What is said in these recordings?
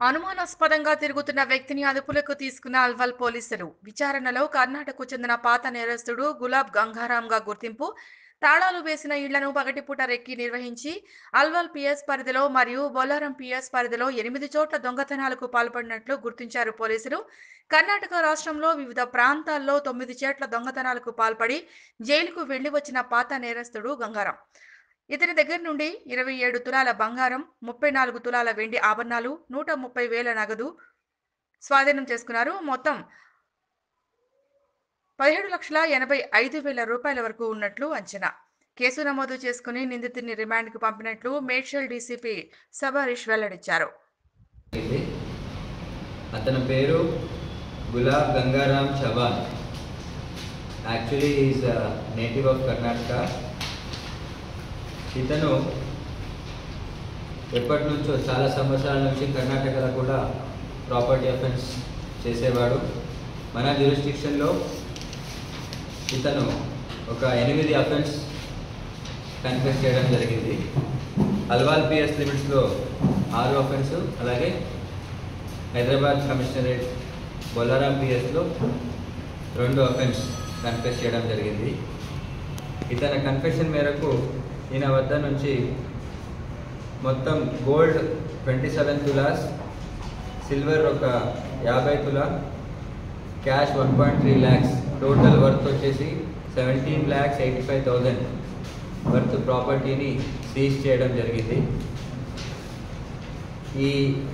అనుమానాస్పదంగా తిరుగుతున్న వ్యక్తిని అదుపులోకి తీసుకున్న అల్వాల్ పోలీసులు విచారణలో కర్ణాటకకు చెందిన పాత నేరస్తుడు గులాబ్ గంగారాంగా గుర్తింపు తాళాలు వేసిన ఇళ్లను పగటిపూట రెక్కి నిర్వహించి అల్వాల్ పిఎస్ పరిధిలో మరియు బొల్లారం పిఎస్ పరిధిలో ఎనిమిది చోట్ల దొంగతనాలకు పాల్పడినట్లు గుర్తించారు పోలీసులు కర్ణాటక రాష్ట్రంలో వివిధ ప్రాంతాల్లో తొమ్మిది చేట్ల దొంగతనాలకు పాల్పడి జైలుకు వెళ్లి వచ్చిన పాత నేరస్తుడు గంగారాం ఇతని దగ్గర నుండి ఇరవై ఏడు తులాల బంగారం ముప్పై నాలుగు తులాల వెండి ఆభరణాలు నూట ముప్పై వేల నగదు స్వాధీనం చేసుకున్నారు మొత్తం పదిహేడు లక్షల ఎనభై ఐదు వేల రూపాయల వరకు ఉన్నట్లు అంచనా కేసు నమోదు చేసుకుని నిందితుడిని రిమాండ్కు పంపినట్లు మేడ్చల్ డీసీపీ సబరీష్ వెల్లడించారు ఇది అతని పేరు Gulab Gangaram Chavan actually is native of Karnataka ఇతను ఎప్పటి నుంచో చాలా సంవత్సరాల నుంచి కర్ణాటకలో కూడా ప్రాపర్టీ అఫెన్స్ చేసేవాడు మన జ్యూరిస్డిక్షన్లో ఇతను ఒక ఎనిమిది అఫెన్స్ కన్ఫెస్ చేయడం జరిగింది అల్వాల్ పిఎస్ లిమిట్స్లో ఆరు అఫెన్స్ అలాగే హైదరాబాద్ కమిషనరేట్ బొల్లారాం పిఎస్లో రెండు అఫెన్స్ కన్ఫెస్ చేయడం జరిగింది ఇతని కన్ఫెషన్ మేరకు ఈయన వద్ద నుంచి మొత్తం gold twenty seven tolas silver ఒక యాభై tola cash one point three lakhs total worth వచ్చేసి seventeen lakhs eighty five thousand worth ప్రాపర్టీని సీజ్ చేయడం జరిగింది ఈ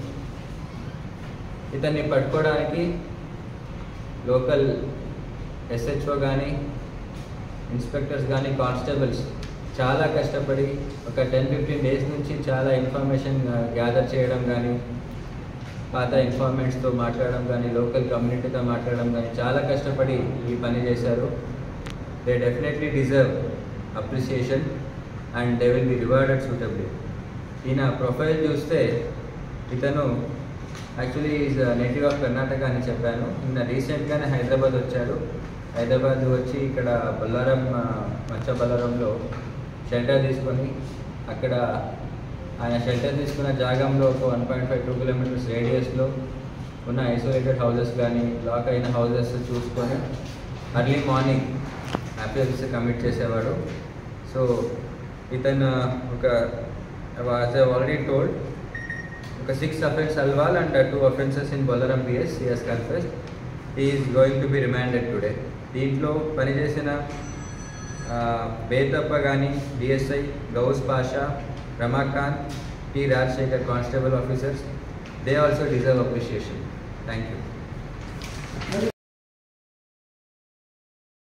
ఇతన్ని పట్టుకోవడానికి లోకల్ ఎస్హెచ్ఓ కానీ ఇన్స్పెక్టర్స్ కానీ కానిస్టేబుల్స్ చాలా కష్టపడి ఒక టెన్ ఫిఫ్టీన్ డేస్ నుంచి చాలా ఇన్ఫర్మేషన్ గ్యాదర్ చేయడం కానీ పాత ఇన్ఫార్మెంట్స్తో మాట్లాడడం కానీ లోకల్ కమ్యూనిటీతో మాట్లాడడం కానీ చాలా కష్టపడి ఈ పని చేశారు they definitely deserve appreciation and they will be rewarded suitably ఈయన ప్రొఫైల్ చూస్తే ఇతను actually is native of Karnataka అని చెప్పాను నిన్న రీసెంట్గానే హైదరాబాద్ వచ్చారు హైదరాబాద్ వచ్చి ఇక్కడ బొల్లారం ఆ, మచ్చ బొల్లారంలో షెల్టర్ తీసుకొని అక్కడ ఆయన షెల్టర్ తీసుకున్న జాగంలో ఒక one point five two kilometres రేడియస్లో ఉన్న ఐసోలేటెడ్ హౌసెస్ కానీ లాక్ అయిన హౌసెస్ చూసుకొని అర్లీ మార్నింగ్ అఫేర్స్ కమిట్ చేసేవాడు సో ఇతను ఒక వాజ్ ఆల్రెడీ టోల్డ్ ఒక six offences Alwal and two offences in Bollaram PS C S confess is going to be remanded today దీంట్లో పనిచేసిన ఆ, బేతప్ప కానీ DSI Ghouse Pasha Ramakant T Rajasekhar constable officers they also deserve appreciation thank you